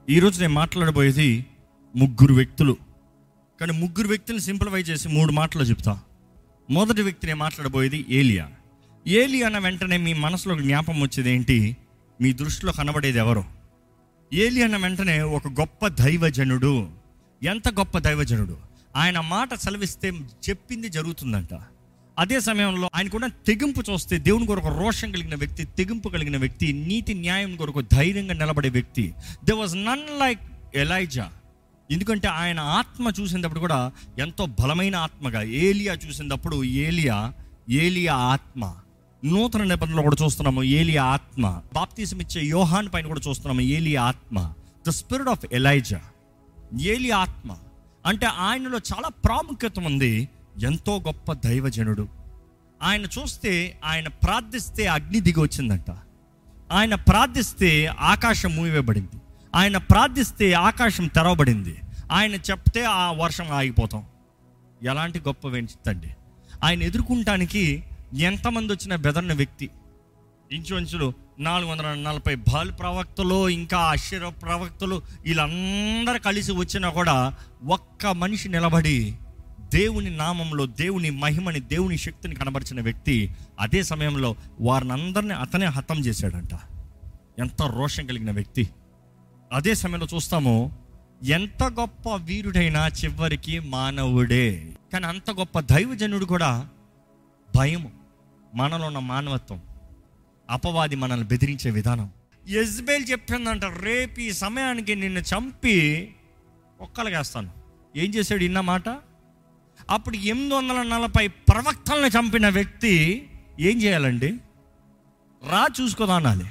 ఈరోజు నేను మాట్లాడబోయేది ముగ్గురు వ్యక్తులు కానీ ముగ్గురు వ్యక్తులను సింప్లిఫై చేసి మూడు మాటలు చెప్తా మొదటి వ్యక్తి నేను మాట్లాడబోయేది ఏలియా ఏలియా అన్న వెంటనే మీ మనసులో జ్ఞాపం వచ్చేది ఏంటి మీ దృష్టిలో కనబడేది ఎవరు ఏలి అన్న వెంటనే ఒక గొప్ప దైవజనుడు ఎంత గొప్ప దైవజనుడు ఆయన మాట సెలవిస్తే చెప్పింది జరుగుతుందంట అదే సమయంలో ఆయనకున్న తెగింపు చూస్తే దేవుని కొరకు రోషం కలిగిన వ్యక్తి తెగింపు కలిగిన వ్యక్తి నీతి న్యాయం కొరకు ధైర్యంగా నిలబడే వ్యక్తి they was none like Elijah ఎందుకంటే ఆయన ఆత్మ చూసినప్పుడు కూడా ఎంతో బలమైన ఆత్మగా ఏలియా చూసినప్పుడు ఏలియా ఏలియా ఆత్మ నూతన నిబంధనలో కూడా చూస్తున్నాము ఏలియా ఆత్మ బాప్తీసం ఇచ్చే యోహాన్ పైన కూడా చూస్తున్నాము ఏలియా ఆత్మ ద స్పిరిట్ ఆఫ్ ఎలైజా ఏలి ఆత్మ అంటే ఆయనలో చాలా ప్రాముఖ్యత ఉంది ఎంతో గొప్ప దైవజనుడు ఆయన చూస్తే ఆయన ప్రార్థిస్తే అగ్ని దిగి వచ్చిందంట ఆయన ప్రార్థిస్తే ఆకాశం మూయబడింది ఆయన ప్రార్థిస్తే ఆకాశం తెరవబడింది ఆయన చెప్తే ఆ వర్షం ఆగిపోతాం ఎలాంటి గొప్ప వెంచుతండి ఆయన ఎదుర్కొంటానికి ఎంతమంది వచ్చిన బెదర్న వ్యక్తి ఇంచుమించులు నాలుగు వందల నలభై బాల్ ప్రవక్తలు ఇంకా అశ్చర్య ప్రవక్తలు వీళ్ళందరూ కలిసి వచ్చినా కూడా ఒక్క మనిషి నిలబడి దేవుని నామంలో దేవుని మహిమని దేవుని శక్తిని కనబరిచిన వ్యక్తి అదే సమయంలో వారిని అందరినీ అతనే హతం చేశాడంట ఎంత రోషం కలిగిన వ్యక్తి అదే సమయంలో చూస్తాము ఎంత గొప్ప వీరుడైనా చివరికి మానవుడే కానీ అంత గొప్ప దైవజనుడు కూడా భయము మనలో ఉన్న మానవత్వం అపవాది మనల్ని బెదిరించే విధానం యజ్బేల్ చెప్పిందంట రేపు ఈ సమయానికి నిన్ను చంపి ఒక్కలగేస్తాను ఏం చేశాడు ఇన్న మాట అప్పుడు ఎనిమిది వందల నలభై ప్రవక్తలను చంపిన వ్యక్తి ఏం చేయాలండి రా చూసుకోదా అనాలి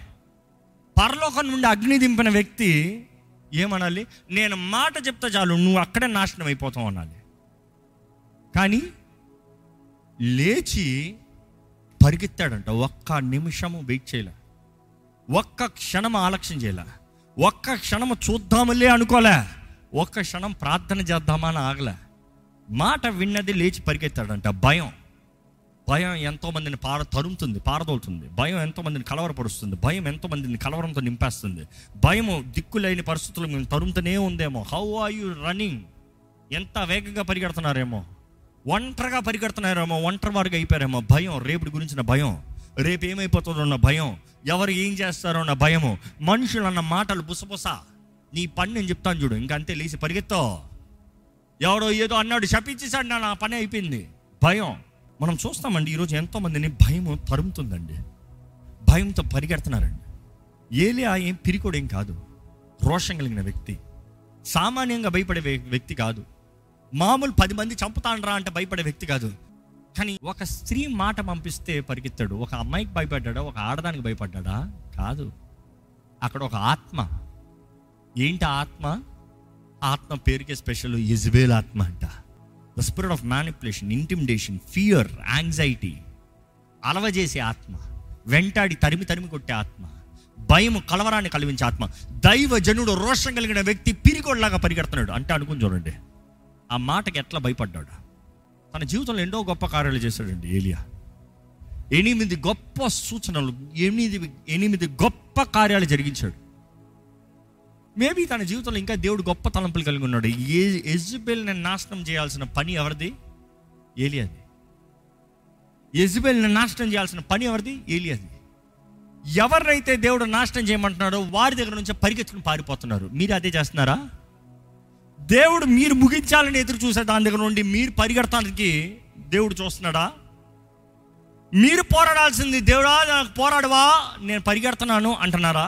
పరలోకం నుండి అగ్ని దింపిన వ్యక్తి ఏమనాలి నేను మాట చెప్తా చాలు నువ్వు అక్కడే నాశనం అయిపోతావు అనాలి కానీ లేచి పరిగెత్తాడంట ఒక్క నిమిషము వెయిట్ చేయలే ఒక్క క్షణం ఆలక్ష్యం చేయలే ఒక్క క్షణము చూద్దాములే అనుకోలే ఒక్క క్షణం ప్రార్థన చేద్దామా అని ఆగలే మాట విన్నది లేచి పరిగెత్తాడంట భయం భయం ఎంతో మందిని పార తరుముతుంది పారదోలుతుంది భయం ఎంతో మందిని కలవరపరుస్తుంది భయం ఎంతో మందిని కలవరంతో నింపేస్తుంది భయము దిక్కులేని పరిస్థితులు మేము తరుముతూనే ఉందేమో హౌ ఆర్ యు రన్నింగ్ ఎంత వేగంగా పరిగెడుతున్నారేమో ఒంటరిగా పరిగెడుతున్నారేమో ఒంటరి వారిగా అయిపోయారేమో భయం రేపటి గురించిన భయం రేపు ఏమైపోతుందో అన్న భయం ఎవరు ఏం చేస్తారో అన్న భయము మనుషులు అన్న మాటలు బుసబుస నీ పని నేను చెప్తాను చూడు ఇంకా అంతే లేచి పరిగెత్తో ఎవడో ఏదో అన్నాడు శపించేశాడు నా నా పని అయిపోయింది భయం మనం చూస్తామండి ఈరోజు ఎంతో మందిని భయము తరుముతుందండి భయంతో పరిగెడుతున్నారండి ఏలియా ఏం పిరికోడేం కాదు రోషం కలిగిన వ్యక్తి సామాన్యంగా భయపడే వ్య- వ్యక్తి కాదు మామూలు పది మంది చంపుతాండ్రా అంటే భయపడే వ్యక్తి కాదు కానీ ఒక స్త్రీ మాట పంపిస్తే పరిగెత్తాడు ఒక అమ్మాయికి భయపడ్డాడా ఒక ఆడదానికి భయపడ్డాడా కాదు అక్కడ ఒక ఆత్మ ఏంటి ఆ ఆత్మ ఆత్మ పేరుకే స్పెషల్ ఇజ్బేల్ ఆత్మ అంట the spirit of manipulation intimidation fear anxiety అలవజేసే ఆత్మ వెంటాడి తరిమి తరిమి కొట్టే ఆత్మ భయము కలవరాన్ని కలిగించే ఆత్మ దైవ జనుడు రోషం కలిగిన వ్యక్తి పిరిగోడ్లాగా పరిగెడుతున్నాడు అంటే అనుకుని చూడండి ఆ మాటకి ఎట్లా భయపడ్డాడు తన జీవితంలో ఎన్నో గొప్ప కార్యాలు చేశాడండి ఏలియా ఎనిమిది గొప్ప సూచనలు ఎనిమిది ఎనిమిది గొప్ప కార్యాలు జరిగించాడు మేబీ తన జీవితంలో ఇంకా దేవుడు గొప్ప తలంపులు కలిగి ఉన్నాడు ఏ ఎజుబెల్ని నాశనం చేయాల్సిన పని ఎవరిది ఏలియాది ఎజుబెల్ని నాశనం చేయాల్సిన పని ఎవరిది ఏలియాది ఎవరినైతే దేవుడు నాశనం చేయమంటున్నాడో వారి దగ్గర నుంచి పరిగెత్తుకుని పారిపోతున్నారు మీరు అదే చేస్తున్నారా దేవుడు మీరు ముగించాలని ఎదురు చూసే దాని దగ్గర నుండి మీరు పరిగెడతానికి దేవుడు చూస్తున్నాడా మీరు పోరాడాల్సింది దేవుడా నాకు పోరాడవా నేను పరిగెడుతున్నాను అంటున్నారా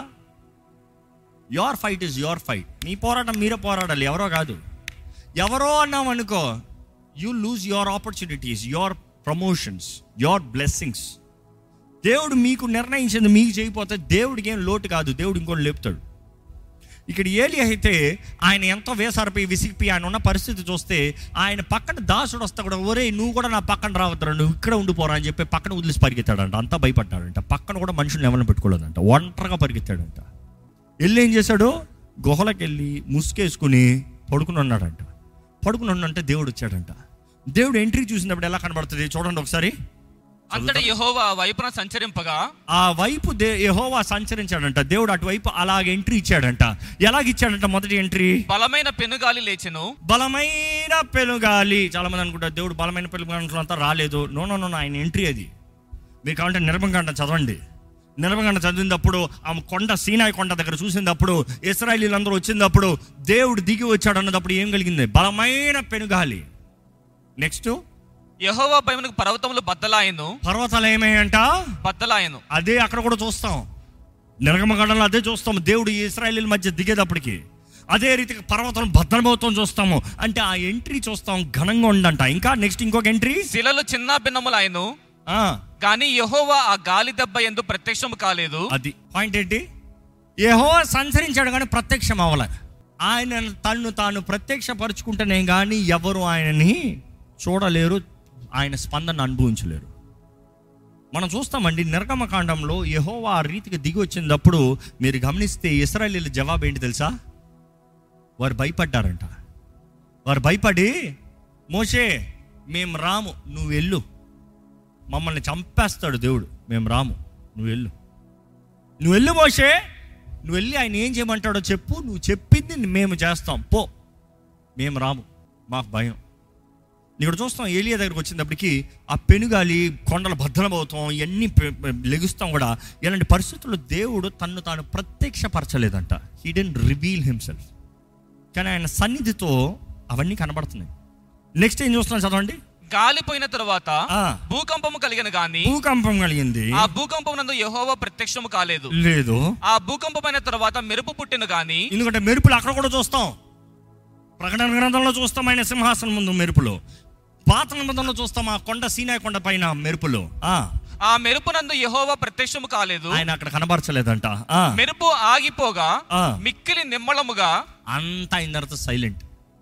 your fight is your fight మీ పోరాటం మీరే పోరాడాలి ఎవరో కాదు ఎవరో అన్నాం అనుకో you lose your opportunities your promotions your blessings దేవుడు మీకు నిర్ణయించింది మీకు చేయకపోతే దేవుడికి ఏం లోటు కాదు దేవుడు ఇంకోటి లేపుతాడు ఇక్కడ ఏలి అయితే ఆయన ఎంతో వేసారిపోయి విసిగిపోయి ఆయన ఉన్న పరిస్థితి చూస్తే ఆయన పక్కన దాసుడు వస్తా కూడా ఒరే నువ్వు కూడా నా పక్కన రావద్దురా నువ్వు ఇక్కడ ఉండిపోరా అని చెప్పి పక్కన వదిలేసి పరిగెత్తాడంట అంతా భయపడ్డాడంట పక్కన కూడా మనుషులు ఎవరిని పెట్టుకోలేదంట ఒంటరిగా పరిగెత్తాడంట వెళ్ళి ఏం చేశాడు గుహలకు వెళ్ళి ముసుకేసుకుని పడుకుని ఉన్నాడంట పడుకుని ఉన్నంటే దేవుడు వచ్చాడంట దేవుడు ఎంట్రీ చూసినప్పుడు ఎలా కనబడుతుంది చూడండి ఒకసారి అంతటి యెహోవా ఆ వైపున సంచరింపగా ఆ వైపు దే యెహోవా సంచరించాడంట దేవుడు అటువైపు అలాగ ఎంట్రీ ఇచ్చాడంట ఎలాగ ఇచ్చాడంట మొదటి ఎంట్రీ బలమైన పెనుగాలి లేచెను బలమైన పెనుగాలి చాలా మంది అనుకుంటారు దేవుడు బలమైన పెనుగాలి అంతా రాలేదు నో నో నో ఆయన ఎంట్రీ అది మీరు కావాలంటే నిర్మగంట చదవండి నిర్మగంట చదివినప్పుడు ఆ కొండ సీనాయి కొండ దగ్గర చూసినప్పుడు ఇస్రాయలీలందరూ వచ్చినప్పుడు దేవుడు దిగి వచ్చాడు అన్నదప్పుడు ఏం కలిగింది బలమైన పెనుగాలి నెక్స్ట్ యెహోవా భయమునకు పర్వతములు బద్దలాయను పర్వతాలు ఏమయ్యంట బద్దలాయను అదే అక్కడ కూడా చూస్తాం నిర్గమగండంలో అదే చూస్తాం దేవుడు ఈ ఇస్రాయలీల మధ్య దిగేటప్పటికి అదే రీతిగా పర్వతం భద్రమవుతాం చూస్తాము అంటే ఆ ఎంట్రీ చూస్తాం ఘనంగా ఉండంట ఇంకా నెక్స్ట్ ఇంకొక ఎంట్రీ శిలలు చిన్న భిన్నములాయను ఆ, కానీ యెహోవా ఆ గాలి దెబ్బ ఎందు ప్రత్యక్షము కాలేదు అది పాయింట్ ఏంటి ఏహో సంచరించాడు కానీ ప్రత్యక్షం అవ్వలే ఆయన తన్ను తాను ప్రత్యక్షపరుచుకుంటేనే కానీ ఎవరు ఆయనని చూడలేరు ఆయన స్పందన అనుభవించలేరు మనం చూస్తామండి నిర్గమకాండంలో యెహోవా ఆ రీతికి దిగి వచ్చినప్పుడు మీరు గమనిస్తే ఇస్రాయలీల జవాబు ఏంటి తెలుసా వారు భయపడ్డారంట వారు భయపడి మోషే మేము రాము నువ్వు వెళ్ళు మమ్మల్ని చంపేస్తాడు దేవుడు మేము రాము నువ్వు వెళ్ళు నువ్వు వెళ్ళు మోషే నువ్వు వెళ్ళి ఆయన ఏం చేయమంటాడో చెప్పు నువ్వు చెప్పింది మేము చేస్తాం పో మేము రాము మాకు భయం ఇక్కడ చూస్తాం ఏలియా దగ్గరికి వచ్చినప్పటికి ఆ పెనుగాలి కొండలు భద్రమవుతాం ఇవన్నీ పె- పె- లెగుస్తాం కూడా ఇలాంటి పరిస్థితుల్లో దేవుడు తన్ను తాను ప్రత్యక్షపరచలేదంట హీ డెంట్ రివీల్ హిమ్సెల్ఫ్ కానీ ఆయన సన్నిధితో అవన్నీ కనబడుతున్నాయి నెక్స్ట్ ఏం చూస్తున్నాం చదవండి గాలి పోయిన తరువాత ఆ. భూకంపము కలిగిన గాని భూకంపం కలిగింది ఆ భూకంపం నందు యెహోవా ప్రత్యక్షము కాలేదు లేదు ఆ భూకంపమైన తరువాత మెరుపు పుట్టిన గాని ఎందుకంటే మెరుపులు అక్కడ కూడా చూస్తాం ప్రకటన గ్రంథంలో చూస్తాం ఆయన సింహాసనం ముందు మెరుపులు పాత నిబంధనలో చూస్తాం ఆ కొండ సీనాయి కొండ పైన మెరుపులు ఆ ఆ మెరుపు నందు యెహోవా ప్రత్యక్షము కాలేదు ఆయన అక్కడ కనబరచలేదంట ఆ మెరుపు ఆగిపోగా ఆ. మిక్కిలి నిమ్మళముగా అంతా అయిన తర్వాత సైలెంట్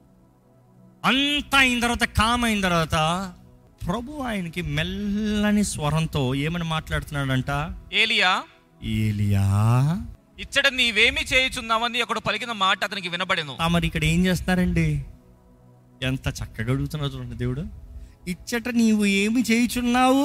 అంతా అయిన తర్వాత కామ్ అయిన తర్వాత ప్రభు ఆయనకి మెల్లని స్వరంతో ఏమని మాట్లాడుతున్నాడంట ఏలియా ఏలియా ఇచ్చట నీవేమి చేయుచున్నావని ఒకడు పలికిన మాట అతనికి వినబడెను ఆ మరి ఇక్కడ ఏం చేస్తున్నారండి ఎంత చక్కగా అడుగుతున్నాడు చూడండి దేవుడు ఇచ్చట నీవు ఏమి చేయుచున్నావు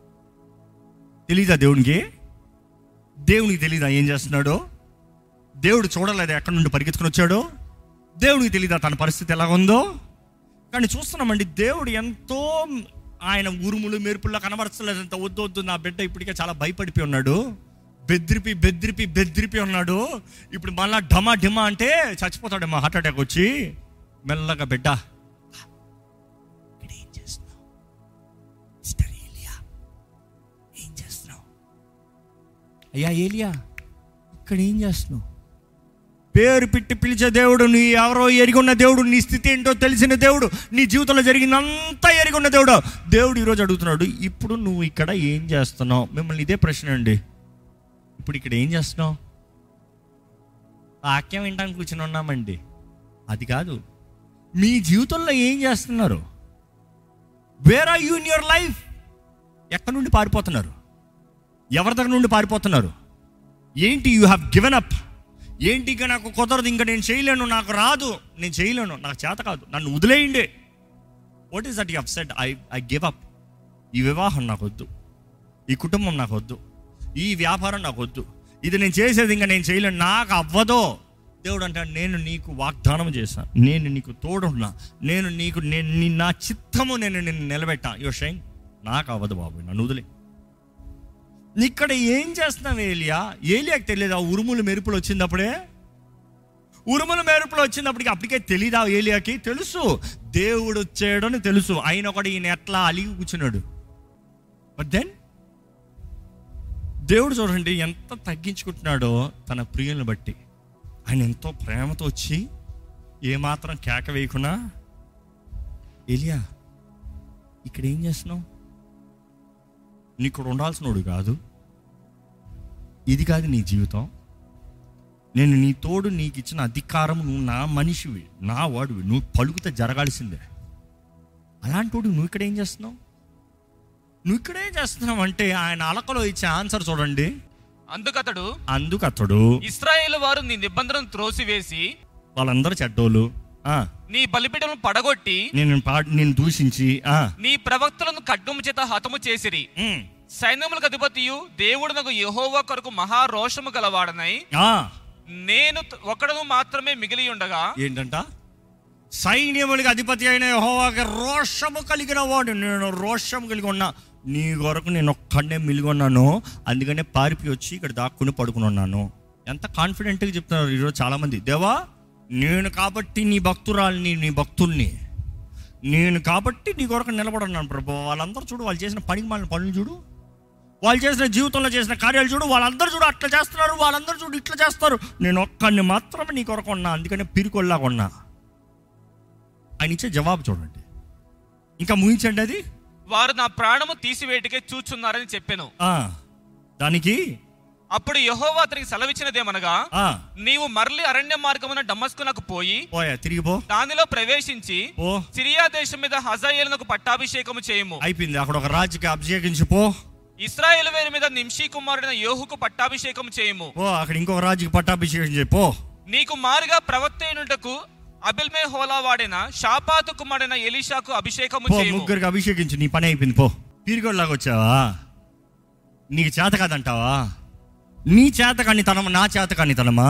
తెలీదా దేవునికి దేవునికి తెలీదా ఏం చేస్తున్నాడో దేవుడు చూడలేదా ఎక్కడి నుండి పరిగెత్తుకుని వచ్చాడో దేవునికి తెలీదా తన పరిస్థితి ఎలా ఉందో కానీ చూస్తున్నామండి దేవుడు ఎంతో ఆయన ఉరుములు మెరుపుల్లో కనబరచలేదు అంత వద్దు వద్దు నా బిడ్డ ఇప్పటికే చాలా భయపడిపోయి ఉన్నాడు బెదిరిపి బెదిరిపి బెదిరిపి ఉన్నాడు ఇప్పుడు మళ్ళా ఢమా ఢిమా అంటే చచ్చిపోతాడు మా హార్ట్ అటాక్ వచ్చి మెల్లగా బిడ్డ ఇక్కడ ఏం చేస్తున్నావు మిస్టర్ ఏలియా ఏం చేస్తున్నావు అయ్యా ఏలియా ఇక్కడ ఏం చేస్తున్నావు పేరు పెట్టి పిలిచే దేవుడు నీ ఎవరో ఎరిగొన్న దేవుడు నీ స్థితి ఏంటో తెలిసిన దేవుడు నీ జీవితంలో జరిగిందంతా ఎరిగొన్న దేవుడు దేవుడు ఈరోజు అడుగుతున్నాడు ఇప్పుడు నువ్వు ఇక్కడ ఏం చేస్తున్నావు మిమ్మల్ని ఇదే ప్రశ్న అండి ఇప్పుడు ఇక్కడ ఏం చేస్తున్నావు వాక్యం వినడానికి కూర్చొని ఉన్నామండి అది కాదు మీ జీవితంలో ఏం చేస్తున్నారు where are you in your life ఎక్కడి నుండి పారిపోతున్నారు ఎవరి దగ్గర నుండి పారిపోతున్నారు ఏంటి యూ హ్యావ్ గివెన్ అప్ ఏంటి ఇంకా నాకు కుదరదు ఇంకా నేను చేయలేను నాకు రాదు నేను చేయలేను నాకు చేత కాదు నన్ను వదిలేయండి what is that you have said I I give up ఈ వివాహం నాకు వద్దు ఈ కుటుంబం నాకు వద్దు ఈ వ్యాపారం నాకు వద్దు ఇది నేను చేసేది ఇంకా నేను చేయలేను నాకు అవ్వదో దేవుడు అంటాడు నేను నీకు వాగ్దానం చేశాను నేను నీకు తోడున్నా నేను నీకు నేను నీ నా చిత్తము నేను నిన్ను నిలబెట్టా యువర్ షైన్ నాకు అవ్వదు బాబు నన్ను వదిలే ఇక్కడ ఏం చేస్తున్నావు ఏలియా ఏలియాకి తెలియదు ఆ ఉరుములు మెరుపులు వచ్చినప్పుడే ఉరుములు మెరుపులు వచ్చినప్పటికి అప్పటికే తెలీదా ఏలియాకి తెలుసు దేవుడు వచ్చాడని తెలుసు ఆయన ఒకటి ఈయన ఎట్లా అలిగి కూర్చున్నాడు బట్ దెన్ దేవుడు చూడండి ఎంత తగ్గించుకుంటున్నాడో తన ప్రియులను బట్టి ఆయన ఎంతో ప్రేమతో వచ్చి ఏమాత్రం కేక వేయకుండా ఏలియా ఇక్కడ ఏం చేస్తున్నావు నీకు ఇక్కడ ఉండాల్సినోడు కాదు ఇది కాదు నీ జీవితం నేను నీ తోడు నీకు ఇచ్చిన అధికారం నువ్వు నా మనిషివి నా వాడివి నువ్వు పలుకుతే జరగాల్సిందే అలాంటి నువ్వు ఇక్కడ ఏం చేస్తున్నావు నువ్వు ఇక్కడ ఏం చేస్తున్నావు అంటే ఆయన అలకలో ఇచ్చే ఆన్సర్ చూడండి అందుకతడు అందుకు అతడు ఇస్రాయేల్ వారు నీ నిబంధనను త్రోసివేసి వాళ్ళందరూ చెడ్డోళ్ళు ఆ, నీ బలిపీఠములను పడగొట్టి నేను పా- నేను దూషించి ఆ, నీ ప్రవక్తలను ఖడ్గము చేత హతము చేసిరి ఉమ్, సైన్యములకు అధిపతియు దేవుడునకు యెహోవా కొరకు మహారోషము గలవాడనై ఆ, నేను త- ఒకడును మాత్రమే మిగిలి ఉండగా ఏంటంట సైన్యములకి అధిపతి అయిన యెహోవాకి రోషము కలిగిన వాడు నేను రోషము కలిగి ఉన్నా నీ కొరకు నేను ఒక్కడనే మిలిగొన్నాను అందుకనే పారిపి వచ్చి ఇక్కడ దాక్కుని పడుకుని ఉన్నాను ఎంత కాన్ఫిడెంట్గా చెప్తున్నారు ఈరోజు చాలామంది దేవా నేను కాబట్టి నీ భక్తురాల్ని నీ భక్తుల్ని నేను కాబట్టి నీ కొరకు నిలబడున్నాను ప్రభు వాళ్ళందరూ చూడు వాళ్ళు చేసిన పనికి మాలిన పనులు చూడు వాళ్ళు చేసిన జీవితంలో చేసిన కార్యాలు చూడు వాళ్ళందరూ చూడు అట్లా చేస్తున్నారు వాళ్ళందరూ చూడు ఇట్లా చేస్తారు నేను ఒక్కడిని మాత్రమే నీ కొరకు ఉన్నా అందుకనే పిరికొల్లాగా ఉన్నా ఆయన ఇచ్చే జవాబు చూడండి ఇంకా ముగించండి అది వారు నా ప్రాణము తీసివేటికే చూచున్నారని చెప్పాను ఆ, దానికి అప్పుడు యెహోవా అతనికి సెలవిచ్చినదేమనగా ఆ, నీవు మరలి అరణ్య మార్గమున డమ్మస్కునకు పోయి పోయా తిరిగిపో దానిలో ప్రవేశించి ఓ సిరియా దేశం మీద హజాయేలునకు పట్టాభిషేకము చేయము అయిపోయింది అక్కడ ఒక రాజుకి అభిషేకించి పో ఇస్రాయేల్ వేరు మీద నింషీ కుమారుడైన యోహుకు పట్టాభిషేకం చేయము ఓ అక్కడ ఇంకొక రాజుకి పట్టాభిషేకం చేయి పో నీకు మారుగా ప్రవక్త అయినటకు అబిల్మే హోలా వాడిన షాపాతు కుమారుడైన ఎలీషాకు అభిషేకము పో చేయము ముగ్గురికి అభిషేకించు నీ పని అయిపోయింది పో పీరిగోడ్లాగా వచ్చావా నీకు చేత కాదంటావా నీ చేత కాని తనమా నా చేత కాని తనమా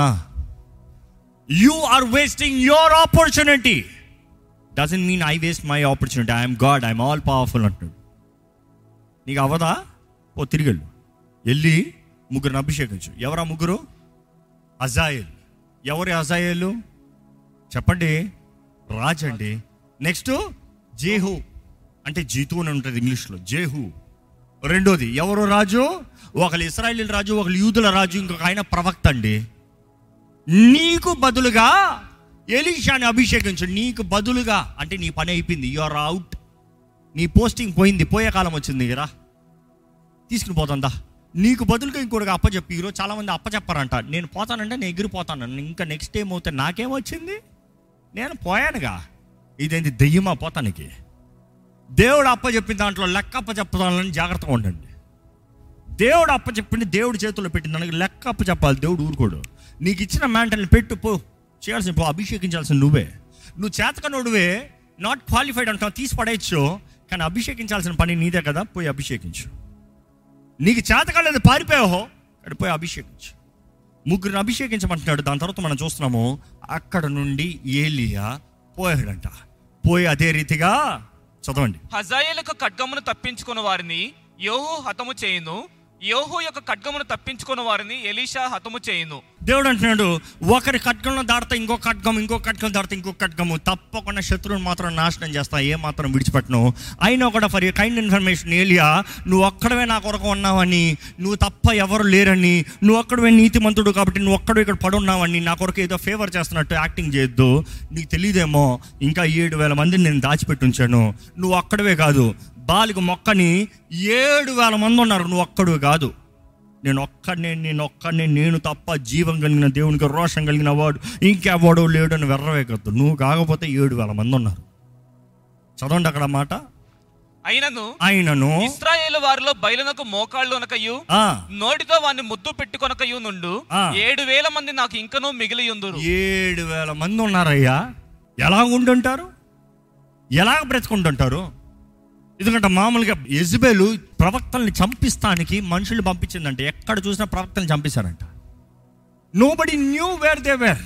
you are wasting your opportunity doesn't mean I waste my opportunity I'm God I'm all powerful అంటాడు నీకు అవదా ఓ తిరిగెళ్ళు వెళ్ళి ముగ్గురిని అభిషేకించు ఎవరా ముగ్గురు అజాయేల్ ఎవరి అజాయేలు చెప్పండి రాజు అండి నెక్స్ట్ జేహు అంటే జీతు అని ఉంటుంది ఇంగ్లీష్లో జేహు రెండోది ఎవరు రాజు ఒకళ్ళు ఇస్రాయలీల రాజు ఒకళ్ళు యూదుల రాజు ఇంకొక ఆయన ప్రవక్త అండి నీకు బదులుగా ఎలీషాని అభిషేకించు నీకు బదులుగా అంటే నీ పని అయిపోయింది యు ఆర్ అవుట్ నీ పోస్టింగ్ పోయింది పోయే కాలం వచ్చింది రా తీసుకుని పోతుందా నీకు బదులుగా ఇంకోటిగా అప్పచెప్పి ఈరోజు చాలా మంది అప్పచెప్పారంట నేను పోతానంటే నేను ఎగిరిపోతాను ఇంకా నెక్స్ట్ టైం అవుతే నాకేమొచ్చింది నేను పోయానుగా ఇదేంటి దెయ్యమా పోతానికి దేవుడు అప్ప చెప్పిన దాంట్లో లెక్క అప్ప చెప్పాలని జాగ్రత్తగా ఉండండి దేవుడు అప్ప చెప్పింది దేవుడి చేతుల్లో పెట్టిన దానికి లెక్క అప్ప చెప్పాలి దేవుడు ఊరుకోడు నీకు ఇచ్చిన మ్యాంటల్ని పెట్టు పో చేయాల్సిన పో అభిషేకించాల్సిన నువ్వే నువ్వు చేతకనుడివే నాట్ క్వాలిఫైడ్ అంటావు తీసి పడేయచ్చు కానీ అభిషేకించాల్సిన పని నీదే కదా పోయి అభిషేకించు నీకు చేతకాలేదు పారిపోయావో అక్కడ పోయి అభిషేకించు ముగ్గురిని అభిషేకించమంటున్నాడు దాని తర్వాత మనం చూస్తున్నాము అక్కడ నుండి ఏలియా పోయాడంట పోయి అదే రీతిగా చదవండి హజాయేలకు ఖడ్గమును తప్పించుకున్న వారిని యోహు హతము చేయును యోహు యొక్క ఖడ్గమును తప్పించుకున్న వారిని ఎలీషా హతము చేయును దేవుడు అంటున్నాడు ఒకరి ఖడ్గంలో దాడితే ఇంకో ఖడ్గం ఇంకో ఖడ్గం దాడితే ఇంకో ఖడ్గము తప్పకుండా శత్రువుని మాత్రం నాశనం చేస్తా ఏ మాత్రం విడిచిపెట్టను అయినా కూడా ఫర్ కైండ్ ఇన్ఫర్మేషన్ ఏలియా నువ్వు ఒక్కడవే నా కొరకు ఉన్నావని నువ్వు తప్ప ఎవరు లేరని నువ్వు ఒక్కడవే నీతిమంతుడు కాబట్టి నువ్వు ఒక్కడు ఇక్కడ పడున్నావని నా కొరకు ఏదో ఫేవర్ చేస్తున్నట్టు యాక్టింగ్ చేయొద్దు నీకు తెలియదేమో ఇంకా ఏడు వేల మందిని నేను దాచిపెట్టి ఉంచాను నువ్వు ఒక్కడవే కాదు బాలిక మొక్కని ఏడు వేల మంది ఉన్నారు నువ్వు ఒక్కడు కాదు నేను ఒక్కడనే నేను ఒక్కడనే నేను తప్ప జీవం కలిగిన దేవునికి రోషం కలిగిన వాడు ఇంకెవడో లేడు అని వెర్రవేకద్దు నువ్వు కాకపోతే ఏడు వేల మంది ఉన్నారు చదవండి అక్కడ మాట అయినను ఆయనను ఇస్రాయేల్ వారిలో బయలునకు మోకాళ్ళు అనకయు ఆ, నోటితో వారిని ముద్దు పెట్టుకొనకయు నుండు ఆ. ఏడు వేల మంది నాకు ఇంకనూ మిగిలి ఉందురు ఏడు వేల మంది ఉన్నారయ్యా ఎలా ఉండుంటారు ఎలా బ్రతుకుంటుంటారు ఎందుకంటే మామూలుగా యజ్బేలు ప్రవక్తల్ని చంపిస్తానికి మనుషులు పంపించిందంటే ఎక్కడ చూసినా ప్రవక్తల్ని చంపేశారంట nobody knew where they were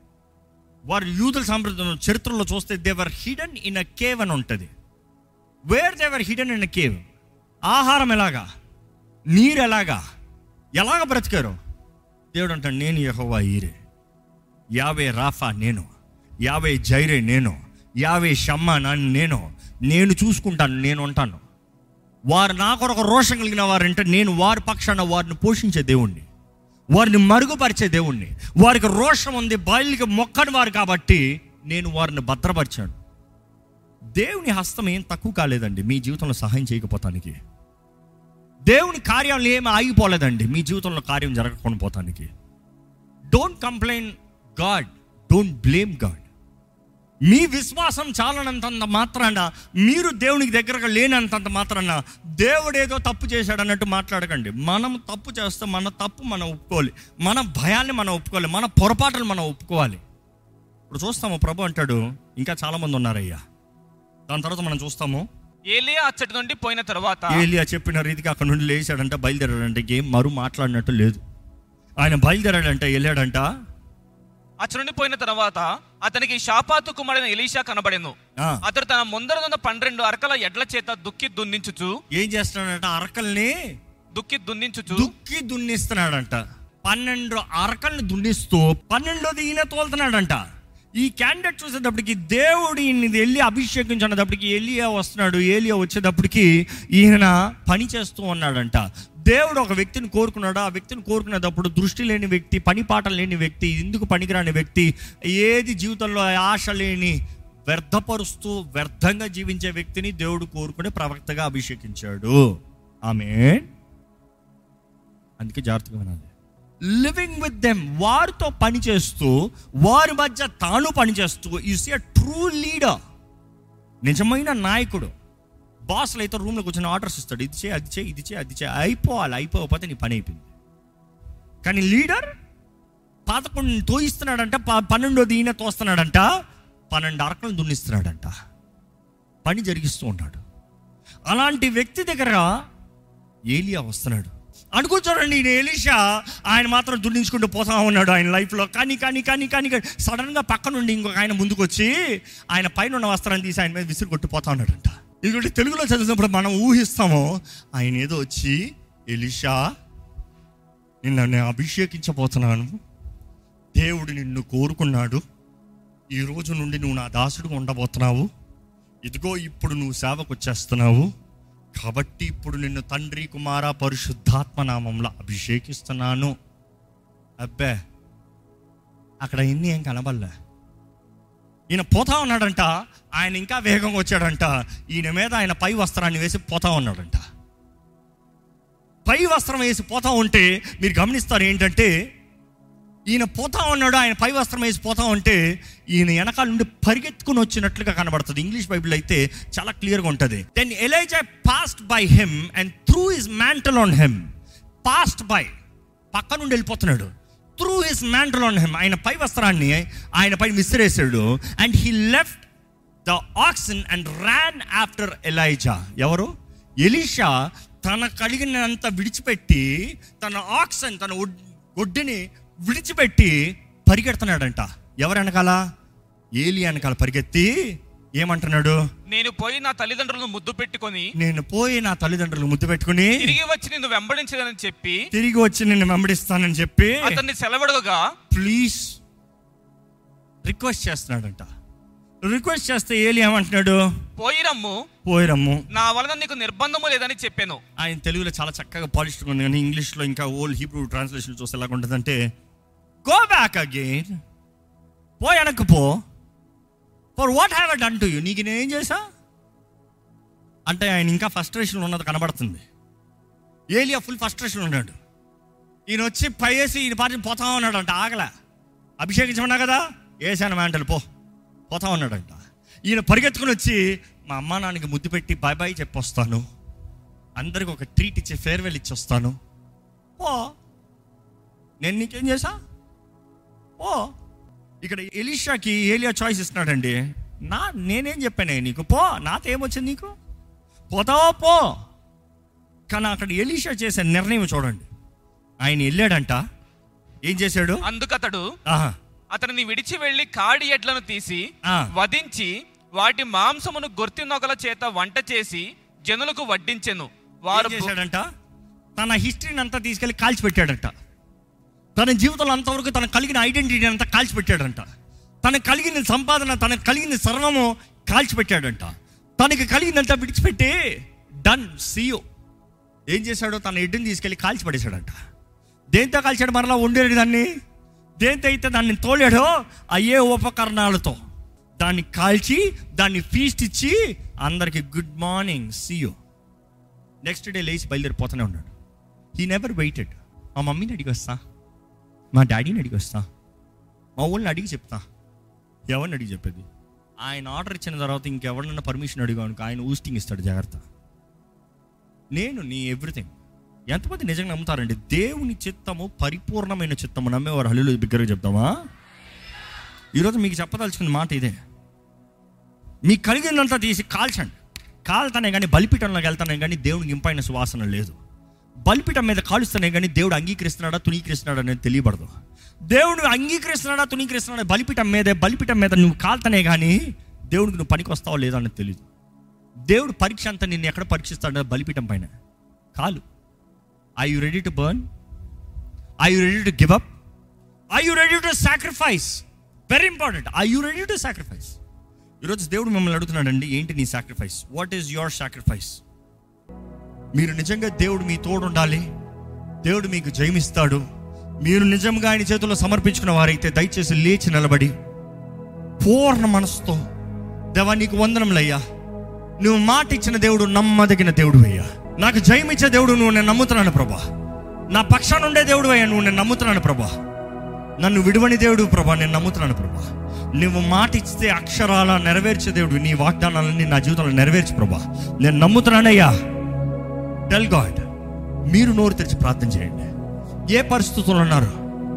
వారు యూదుల సాంప్రదాయం చరిత్రలో చూస్తే they were hidden in a cave అని ఉంటుంది where they were hidden in a cave ఆహారం ఎలాగా నీరు ఎలాగా ఎలాగ బ్రతికారు దేవుడు అంటాడు నేను యెహోవా ఈరే యావే రాఫా నేను యావే జైరే నేను యావే షమ్మా నన్ను నేను నేను చూసుకుంటాను నేను ఉంటాను వారు నా కొరకు రోషం కలిగిన వారంటే నేను వారి పక్షాన వారిని పోషించే దేవుణ్ణి వారిని మరుగుపరిచే దేవుణ్ణి వారికి రోషం ఉంది బయలుకి మొక్కని వారు కాబట్టి నేను వారిని భద్రపరిచాను దేవుని హస్తం ఏం తక్కువ కాలేదండి మీ జీవితంలో సహాయం చేయకపోతానికి దేవుని కార్యాలు ఏమి ఆగిపోలేదండి మీ జీవితంలో కార్యం జరగకుండా పోతానికి don't complain God don't blame God మీ విశ్వాసం చాలనంతంత మాత్రాన మీరు దేవునికి దగ్గరగా లేనంతంత మాత్రాన దేవుడు ఏదో తప్పు చేశాడు అన్నట్టు మాట్లాడకండి మనం తప్పు చేస్తే మన తప్పు మనం ఒప్పుకోవాలి మన భయాన్ని మనం ఒప్పుకోవాలి మన పొరపాటులు మనం ఒప్పుకోవాలి ఇప్పుడు చూస్తాము ప్రభు అంటాడు ఇంకా చాలా మంది ఉన్నారయ్యా దాని తర్వాత మనం చూస్తాము ఏలియా అచ్చటి నుండి పోయిన తర్వాత ఏలియా చెప్పిన రీతిగా అక్కడ నుండి లేచాడంట బయలుదేరాడంట ఏం మరు మాట్లాడినట్టు లేదు ఆయన బయలుదేరాడంట వెళ్ళాడంట అచ్చటి నుండి పోయిన తర్వాత అతనికి షాపాతు కుమారుడైన ఎలీషా కనబడెను ఆ, అతడు తన ముందరనున్న పన్నెండు అరకల ఎడ్ల చేత దుక్కి దున్నించుచు ఏం చేస్తున్నాడంట అరకల్ని దుక్కి దున్నించుచు దుక్కి దున్నిస్తున్నాడంట పన్నెండు అరకల్ని దున్నిస్తూ పన్నెండోది ఈయన తోలుతున్నాడంట ఈ క్యాండిడేట్ చూసేటప్పటికి దేవుడు ఈయన వెళ్ళి అభిషేకించినప్పటికి ఏలియా వస్తున్నాడు ఏలియా వచ్చేటప్పటికి ఈయన పని చేస్తూ ఉన్నాడంట దేవుడు ఒక వ్యక్తిని కోరుకున్నాడు ఆ వ్యక్తిని కోరుకునేటప్పుడు దృష్టి లేని వ్యక్తి పని పాట లేని వ్యక్తి ఎందుకు పనికిరాని వ్యక్తి ఏది జీవితంలో ఆశ లేని వ్యర్థపరుస్తూ వ్యర్థంగా జీవించే వ్యక్తిని దేవుడు కోరుకుని ప్రవక్తగా అభిషేకించాడు ఆమె అందుకే జాగ్రత్తగా వినాలి లివింగ్ విత్ దెమ్ వారితో పని చేస్తూ వారి మధ్య తాను పనిచేస్తూ ఈస్ ఏ ట్రూ లీడర్ నిజమైన నాయకుడు బాస్లు అయితే రూమ్లో కూర్చొని ఆర్డర్స్ ఇస్తాడు ఇది చేయి అది చేయి ఇది చేయి అది చేయి అయిపోవాలి అయిపోకపోతే నీ పని అయిపోయింది కానీ లీడర్ పదకొండు తోయిస్తున్నాడంట ప- పన్నెండోది ఈయన తోస్తున్నాడంట పన్నెండు అరకలు దున్నిస్తున్నాడంట పని జరిగిస్తూ ఉన్నాడు అలాంటి వ్యక్తి దగ్గర ఏలియా వస్తున్నాడు అనుకో చూడండి ఈయన ఎలీషా ఆయన మాత్రం దున్నించుకుంటూ పోతా ఉన్నాడు ఆయన లైఫ్లో కానీ కానీ కానీ కానీ సడన్గా పక్క నుండి ఇంకొక ఆయన ముందుకు వచ్చి ఆయన పైన ఉన్న వస్త్రాన్ని తీసి ఆయన మీద విసిరి కొట్టి పోతా ఉన్నాడంట ఇది తెలుగులో చదివినప్పుడు మనం ఊహిస్తాము ఆయన ఏదో వచ్చి ఎలీషా నిన్ను నేను అభిషేకించబోతున్నాను దేవుడు నిన్ను కోరుకున్నాడు ఈ రోజు నుండి నువ్వు నా దాసుడుగా ఉండబోతున్నావు ఇదిగో ఇప్పుడు నువ్వు సేవకు వచ్చేస్తున్నావు కాబట్టి ఇప్పుడు నిన్ను తండ్రి కుమార పరిశుద్ధాత్మ నామంలో అభిషేకిస్తున్నాను అబ్బే అక్కడ ఎన్ని ఏం కనబడలే ఈయన పోతా ఉన్నాడంట ఆయన ఇంకా వేగంగా వచ్చాడంట ఈయన మీద ఆయన పై వస్త్రాన్ని వేసి పోతా ఉన్నాడంట పై వస్త్రం వేసి పోతా ఉంటే మీరు గమనిస్తారు ఏంటంటే ఈయన పోతా ఉన్నాడు ఆయన పై వస్త్రం వేసి పోతా ఉంటే ఈయన వెనకాల నుండి పరిగెత్తుకుని వచ్చినట్లుగా కనబడుతుంది ఇంగ్లీష్ బైబిల్ అయితే చాలా క్లియర్గా ఉంటుంది then Elijah passed by him and threw his mantle on him passed by పక్క నుండి వెళ్ళిపోతున్నాడు threw his mantle on him ఆయన పై వస్త్రాన్ని ఆయన పై విసిరేసాడు and he left the oxen and ran after Elijah ఎవరు ఎలీషా తన కలిగినంత విడిచిపెట్టి తన ఆక్సిన్ తన ఒడ్- ఒడ్డుని విడిచిపెట్టి పరిగెడుతున్నాడంట ఎవరు వెనకాల ఏలి వెనకాల పరిగెత్తి ఏమంటున్నాడు నేను పోయి నా తల్లిదండ్రులను ముద్దు పెట్టుకొని నేను పోయి నా తల్లిదండ్రులు ముద్దు పెట్టుకుని తిరిగి వచ్చి నిన్ను వెంబడించదని చెప్పి తిరిగి వచ్చి నిన్ను వెంబడిస్తానని చెప్పి అతన్ని సెలవడగా ప్లీజ్ రిక్వెస్ట్ చేస్తున్నాడంట రిక్వెస్ట్ చేస్తే ఏలి ఏమంటున్నాడు పోయి రమ్ము పోయిరమ్ము నా వలన నీకు నిర్బంధము లేదని చెప్పాను ఆయన తెలుగులో చాలా చక్కగా పాలిష్గా ఉంది కానీ ఇంగ్లీష్లో ఇంకా ఓల్డ్ హీబ్రూ ట్రాన్స్లేషన్ చూస్తే ఎలాగ ఉంటుందంటే గో బ్యాక్ అగైన్ పో వెనక్కి పో for what have done to you నీకు నేనేం చేసా అంటే ఆయన ఇంకా ఫస్ట్రేషన్ ఉన్నది కనబడుతుంది ఏలియా ఫుల్ ఫస్ట్రేషన్ ఉన్నాడు ఈయన వచ్చి పైవేసి ఈయన పార్టీ పోతా ఉన్నాడు అంట ఆగలే అభిషేకించమన్నా కదా వేసాను మ్యాంటలు పో పోతా ఉన్నాడంట ఈయన పరిగెత్తుకుని వచ్చి మా అమ్మ నాన్నకి ముద్దు పెట్టి బాయ్ బాయ్ చెప్పొస్తాను అందరికి ఒక ట్రీట్ ఇచ్చి ఫేర్వెల్ ఇచ్చి వస్తాను పో నేను నీకేం చేసా పో ఇక్కడ ఎలీషాకి ఏలియా చాయిస్ ఇస్తున్నాడండి నా నేనేం చెప్పానే నీకు పో నాతో ఏమొచ్చింది నీకు పోతావో పో కానీ అక్కడ ఎలీషా చేసే నిర్ణయం చూడండి ఆయన వెళ్ళాడంట ఏం చేశాడు అందుకతడు ఆహా అతనిని విడిచి వెళ్లి కాడి ఎడ్లను తీసి ఆ. వధించి వాటి మాంసమును గొర్తి నొగల చేత వంట చేసి జనులకు వడ్డించెను వారు ఏం చేశాడంట తన హిస్టరీని అంతా తీసుకెళ్లి కాల్చిపెట్టాడంట తన జీవితంలో అంతవరకు తనకు కలిగిన ఐడెంటిటీ అంతా కాల్చిపెట్టాడంట తనకు కలిగిన సంపాదన తనకు కలిగిన సర్వము కాల్చిపెట్టాడంట తనకి కలిగినంత విడిచిపెట్టి డన్ సీయో ఏం చేశాడో తన ఎడ్డుని తీసుకెళ్లి కాల్చిపడేశాడంట దేంతో కాల్చాడు మరలా ఉండేది దాన్ని దేంతో అయితే దాన్ని తోలాడో అయ్యే ఉపకరణాలతో దాన్ని కాల్చి దాన్ని ఫీస్ట్ ఇచ్చి అందరికి good morning see you next day లేచి బయలుదేరిపోతూనే ఉన్నాడు హీ నెవర్ వెయిటెడ్ మా మమ్మీని అడిగి వస్తా మా డాడీని అడిగి వస్తా మా ఊళ్ళని అడిగి చెప్తా ఎవరిని అడిగి చెప్పేది ఆయన ఆర్డర్ ఇచ్చిన తర్వాత ఇంకెవరినన్నా పర్మిషన్ అడిగాను ఆయన ఊస్టింగ్ ఇస్తాడు జాగ్రత్త నేను నీ ఎవ్రీథింగ్ ఎంతమంది నిజంగా నమ్ముతారండి దేవుని చిత్తము పరిపూర్ణమైన చిత్తము నమ్మేవారు హల్లు బిగ్గరగా చెప్తామా ఈరోజు మీకు చెప్పదలుచుకున్న మాట ఇదే మీకు కలిగిందంతా తీసి కాల్చండి కాల్తానే కానీ బలిపీఠంలోకి వెళ్తానే కానీ దేవునికి ఇంపైన సువాసన లేదు బలిపీఠం మీద కాలుస్తానే కానీ దేవుడు అంగీకరిస్తున్నాడా తునీకరిస్తున్నాడా అనేది తెలియబడదు దేవుడు అంగీకరిస్తున్నాడా తునీకరిస్తున్నాడా బలిపీఠం మీదే బలిపీఠం మీద నువ్వు కాల్తనే కానీ దేవుడికి నువ్వు పనికి వస్తావో లేదో అనేది తెలియదు దేవుడు పరీక్ష అంతా నిన్ను ఎక్కడ పరీక్షిస్తాడో బలిపీఠం పైన కాలు I you ready to burn I you ready to give up I you ready to sacrifice very important I you ready to sacrifice ఈరోజు దేవుడు మిమ్మల్ని అడుగుతున్నాడండి ఏంటి నీ sacrifice what is your sacrifice మీరు నిజంగా దేవుడు మీ తోడు ఉండాలి దేవుడు మీకు జయమిస్తాడు మీరు నిజంగా ఆయన చేతుల్లో సమర్పించుకున్న వారైతే దయచేసి లేచి నిలబడి పూర్ణ మనసుతో దేవా నీకు వందనములయ్యా నువ్వు మాట ఇచ్చిన దేవుడు నమ్మదగిన దేవుడు అయ్యా నాకు జయమిచ్చే దేవుడు నువ్వు నేను నమ్ముతున్నాను ప్రభా నా పక్షాన ఉండే దేవుడు అయ్యా నువ్వు నేను నమ్ముతున్నాను ప్రభా నన్ను విడువని దేవుడు ప్రభా నేను నమ్ముతున్నాను ప్రభా నువ్వు మాట ఇస్తే అక్షరాల నెరవేర్చే దేవుడు నీ వాగ్దానాలన్నీ నా జీవితంలో నెరవేర్చు ప్రభా నేను నమ్ముతున్నానయ్యా టెల్ గాడ్ మీరు నోరు తెరిచి ప్రార్థన చేయండి ఏ పరిస్థితుల్లో ఉన్నారు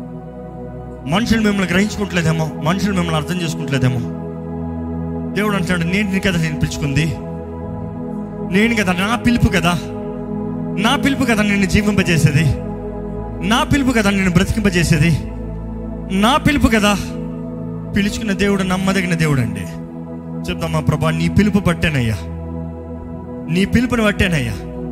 మనుషులు మిమ్మల్ని గ్రహించుకుంటలేదేమో మనుషులు మిమ్మల్ని అర్థం చేసుకుంటలేదేమో దేవుడు అంటాడు నేను కదా నేను పిలుచుకుంది నేను కదా నా పిలుపు కదా నా పిలుపు కదా నిన్ను జీవింపజేసేది నా పిలుపు కదా నిన్ను బ్రతికింపజేసేది నా పిలుపు కదా పిలుచుకున్న దేవుడు నమ్మదగిన దేవుడు అండి చెప్తామా ప్రభా నీ పిలుపు పట్టేనయ్యా నీ పిలుపుని పట్టేనయ్యా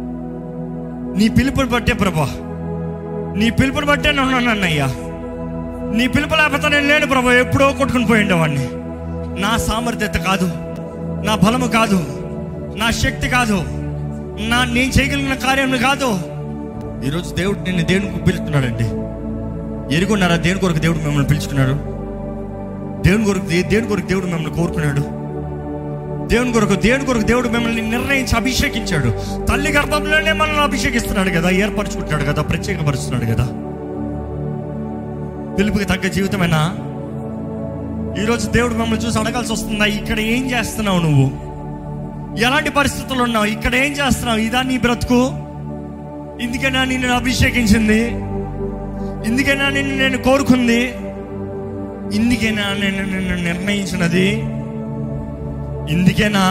నీ పిలుపుని పట్టే ప్రభా నీ పిలుపుని పట్టే ఉన్నానన్నయ్యా నీ పిలుపు లేకపోతే నేను లేను ప్రభా ఎప్పుడో కొట్టుకుని పోయి ఉండేవాడిని నా సామర్థ్యత కాదు నా బలము కాదు నా శక్తి కాదు నా నేను చేయగలిగిన కార్యం కాదు ఈరోజు దేవుడు నిన్ను దేవునికి పిలుస్తున్నాడండి ఎరుగున్నారా దేని కొరకు దేవుడు మిమ్మల్ని పిలుచుకున్నాడు దేవుని కొరకు దే- దేని కొరకు దేవుడు మిమ్మల్ని కోరుకున్నాడు దేవుని కొరకు దేవుని కొరకు దేవుడు మిమ్మల్ని నిర్ణయించి అభిషేకించాడు తల్లి గర్భంలోనే మనల్ని అభిషేకిస్తున్నాడు కదా ఏర్పరచుకుంటున్నాడు కదా ప్రత్యేకపరుస్తున్నాడు కదా పిలుపుకి తగ్గ జీవితమేనా ఈరోజు దేవుడు మిమ్మల్ని చూసి అడగాల్సి వస్తుందా ఇక్కడ ఏం చేస్తున్నావు నువ్వు ఎలాంటి పరిస్థితులు ఉన్నావు ఇక్కడ ఏం చేస్తున్నావు ఇదా నీ బ్రతుకు ఇందుకేనా నిన్ను అభిషేకించింది ఇందుకేనా నిన్ను నేను కోరుకుంది ఇందుకేనా నేను నిన్ను నిర్ణయించినది ఇందుకేనా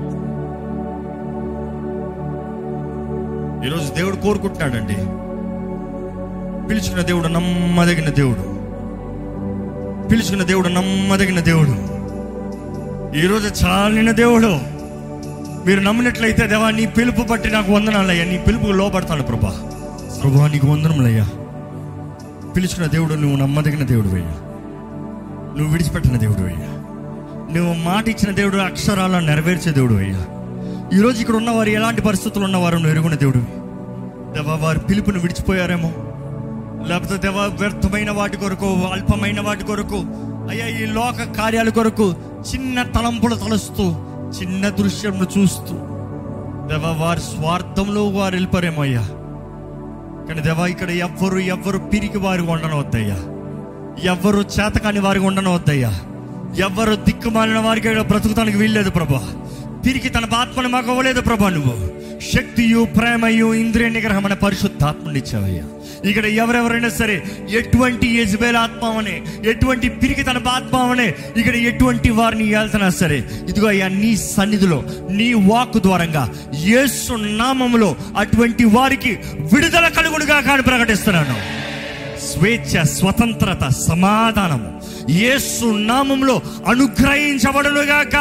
ఈరోజు దేవుడు కోరుకుంటున్నాడండి పిలుచుకున్న దేవుడు నమ్మదగిన దేవుడు పిలుచుకున్న దేవుడు నమ్మదగిన దేవుడు ఈరోజు చాలిన దేవుడు మీరు నమ్మినట్లయితే దేవా నీ పిలుపు బట్టి నాకు వందనాలయ్యా నీ పిలుపుకు లోపడతాను ప్రభా ప్రభా నీకు వందనములయ్యా పిలుచుకున్న దేవుడు నువ్వు నమ్మదగిన దేవుడు అయ్యా నువ్వు విడిచిపెట్టిన దేవుడు అయ్యా నువ్వు మాట ఇచ్చిన దేవుడు అక్షరాలను నెరవేర్చే దేవుడు అయ్యా ఈరోజు ఇక్కడ ఉన్నవారు ఎలాంటి పరిస్థితులు ఉన్నవారు నువ్వు ఎరుగున్న దేవుడు దేవా వారి పిలుపును విడిచిపోయారేమో లేకపోతే దేవా వ్యర్థమైన వాటి కొరకు అల్పమైన వాటి కొరకు అయ్యా ఈ లోక కార్యాల కొరకు చిన్న తలంపులు తలుస్తూ చిన్న దృశ్యంను చూస్తూ దేవా వారి స్వార్థంలో వారు వెళ్ళిపోరేమో అయ్యా కానీ దేవా ఇక్కడ ఎవ్వరు ఎవ్వరు పిరికి వారి ఉండనవద్దయ్యా ఎవ్వరు చేతకాని వారికి ఉండనవద్దయ్యా ఎవ్వరు దిక్కుమాలిన వారికి ఇక్కడ బ్రతుకుతానికి వీల్లేదు ప్రభా పిరికి తన ఆత్మను మాకు అవ్వలేదు ప్రభా నువ్వు శక్తియు ప్రేమయు ఇంద్రియ నిగ్రహం అనే పరిశుద్ధాత్మని ఇచ్చావయ్యా ఇక్కడ ఎవరెవరైనా సరే ఎటువంటి యజ్బేల్ ఆత్మవనే ఎటువంటి పిరికి తన ఆత్మవనే ఇక్కడ ఎటువంటి వారిని వెళ్తున్నా సరే ఇదిగో అయ్యా నీ సన్నిధిలో నీ వాక్ ద్వారంగా యేసు నామములో అటువంటి వారికి విడుదల కలుగుడుగా కాని ప్రకటిస్తున్నాను స్వేచ్ఛ స్వతంత్రత సమాధానము యేసు నామంలో అనుగ్రహించబడునుగాక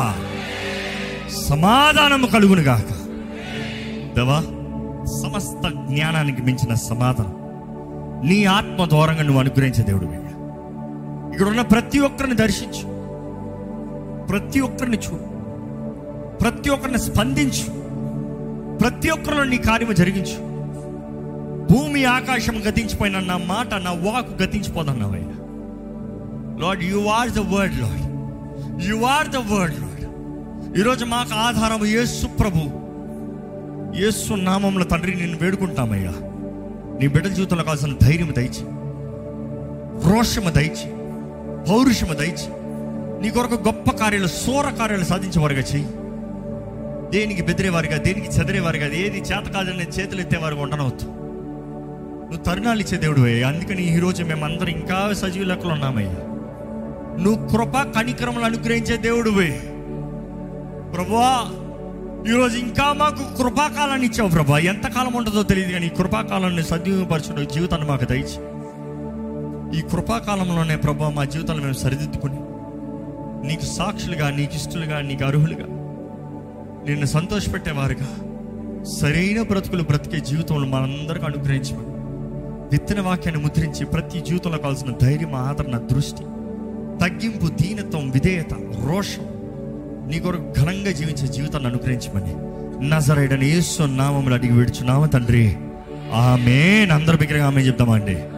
సమాధానము కలుగునుగాక దేవా సమస్త జ్ఞానానికి మించిన సమాధానం నీ ఆత్మ ద్వారంగా నువ్వు అనుగ్రహించే దేవుడు ఇక్కడ ఉన్న ప్రతి ఒక్కరిని దర్శించు ప్రతి ఒక్కరిని చూడు ప్రతి ఒక్కరిని స్పందించు ప్రతి ఒక్కరిలో నీ కార్యము జరిగించు భూమి ఆకాశం గతించిపోయిన నా మాట నా వాక్ గతించిపోదన్నావయ్యా lord you are the word lord you are the word lord ఈరోజు మాకు ఆధారం యేసు ప్రభు యేసు నామంలో తండ్రి నేను వేడుకుంటామయ్యా నీ బిడ్డల జీవితంలో కావాల్సిన ధైర్యం దయచి రోషము దయచి పౌరుషము దయచి నీ కొరకు గొప్ప కార్యాలు సోర కార్యాలు సాధించేవారుగా చెయ్యి దేనికి బెదిరేవారుగా దేనికి చెదిరేవారుగా ఏది చేత కాదని చేతులు ఎత్తేవారుగా ఉండనవద్దు నువ్వు తరుణాలు ఇచ్చే దేవుడు అయ్యా అందుకని ఈ రోజు మేమందరం ఇంకా సజీవ లెక్కలు ఉన్నామయ్యా నువ్వు కృప కనికరములు అనుగ్రహించే దేవుడువే ప్రభువా ఈరోజు ఇంకా మాకు కృపాకాలాన్ని ఇచ్చావు ప్రభా ఎంతకాలం ఉంటుందో తెలియదు కానీ ఈ కృపాకాలాన్ని సద్వినియోగపరచడం జీవితాన్ని మాకు దయచి ఈ కృపాకాలంలోనే ప్రభా మా జీవితాన్ని మేము సరిదిద్దుకుని నీకు సాక్షులుగా నీకు ఇష్టలుగా నీకు అర్హులుగా నిన్ను సంతోషపెట్టేవారుగా సరైన బ్రతుకులు బ్రతికే జీవితంలో మనందరికీ అనుగ్రహించమని విత్తన వాక్యాన్ని ముద్రించి ప్రతి జీవితంలో కావాల్సిన ధైర్యం ఆదరణ దృష్టి తగ్గింపు దీనత్వం విధేయత రోషం నీ కొరకు ఘనంగా జీవించే జీవితాన్ని అనుగ్రహించమని నజరైడని యేసు నామములు అడిగి విడుచున్నాము తండ్రి ఆమె అందరి బిగ్గరగా ఆమె చెప్తామండి